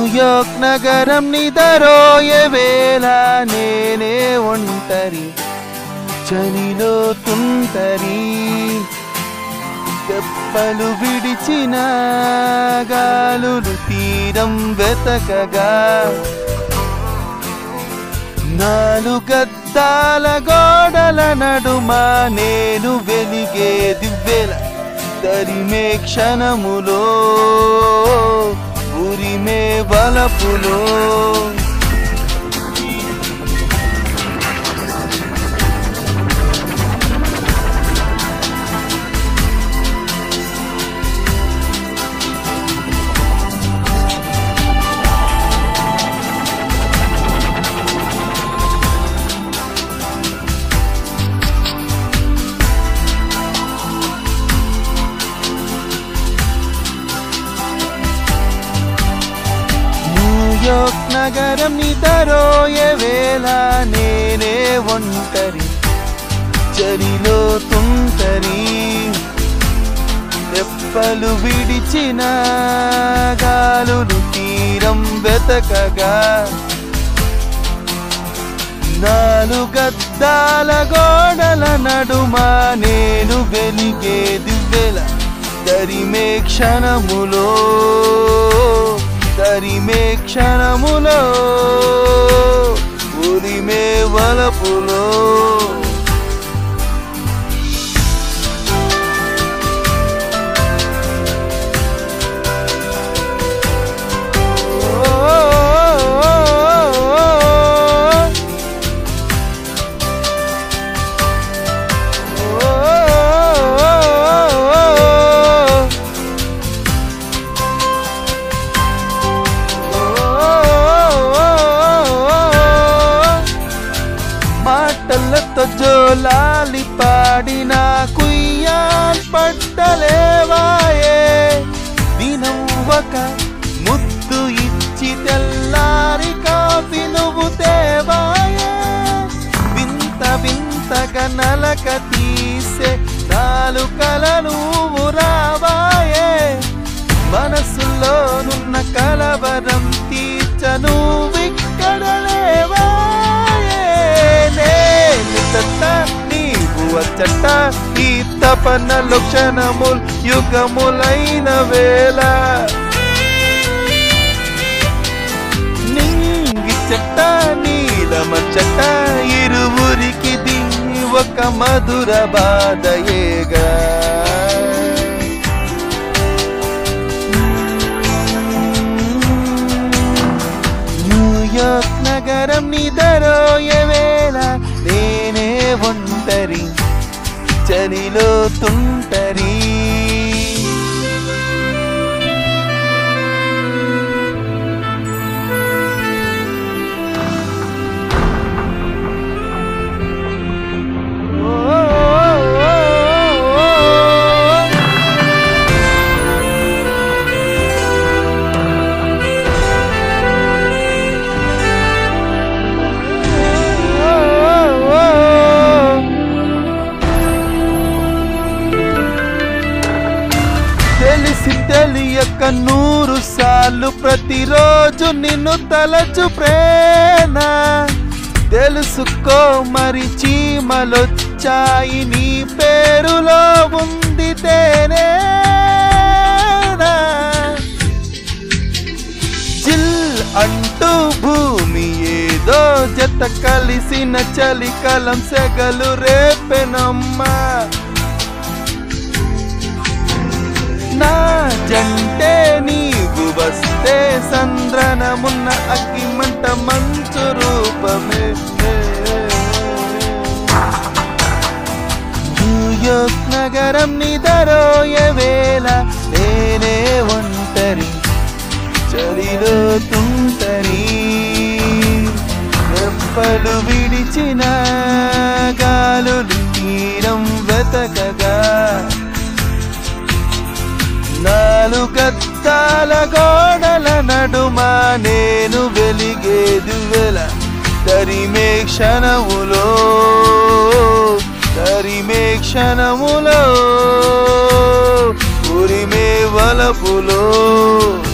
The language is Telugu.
న్యూయార్క్ నగరం నిదరోయే వేళ నేనే ఒంటరి చలిలో తుంటరి తెప్పలు విడిచిన గాలులు తీరం వెతకగా నాలుగద్దాల గోడల నడుమ నేను వెలిగే దివ్వెల తరిమే క్షణములో ఉరిమే బలపులో న్యూయార్క్ నగరం నిదరోయే వేళ నేనే ఒంటరి చలిలో తుంటరి రెప్పలు విడిచిన గాలులు తీరం వెతకగా నాలుగద్దాల గోడల నడుమ నేను వెలిగే దివ్వెల తరిమే క్షణములో తరిమే క్షణములో ఉరిమే వలపులో మాటలతో జోలాలి పాడిన కుయ్యాన్ పట్టలేవాయే దినం ఒక ముద్దు ఇచ్చి తెల్లారి కాఫీ నువ్వు తేవాయే వింత వింతగా నలక తీసే నాలుకల నువ్వు రావాయే మనసులోనున్న కలవరం తీర్చను విక్కడ లేవాయే నేను చెత్త నీవు అచ్చట ఈ తపనలు క్షణముల్ యుగములైన వేళ నింగి చెట్ట నీలమచ్చట ఇరువురికి దిన్ని ఒక మధుర బాధయేగా న్యూయార్క్ నగరం నిదరోయే వేళ నేనే ఒంటరి చలిలో తుంటరి తెలిసి తెలియక నూరు సార్లు ప్రతిరోజు నిన్ను తలచు ప్రేమ తెలుసుకో మరి చీమలొచ్చాయి నీ పేరులో ఉంది తేనే జిల్ అంటూ భూమి ఏదో జత కలిసిన చలికలం సెగలు రేపెనమ్మా నా జంటే నీవు వస్తే సంద్రనమున్న అగ్గిమంట మంచు రూపమే న్యూయార్క్ నగరం నిదరోయే వేళ నేనే ఒంటరి చలిలో తుంటరి రెప్పలు విడిచిన గాలులు తీరం వెతకగా నాలుగద్దాల గోడల నడుమ నేను వెలిగే దువ్వెల తరిమే క్షణములో తరిమే క్షణములో ఉరిమే వలపులో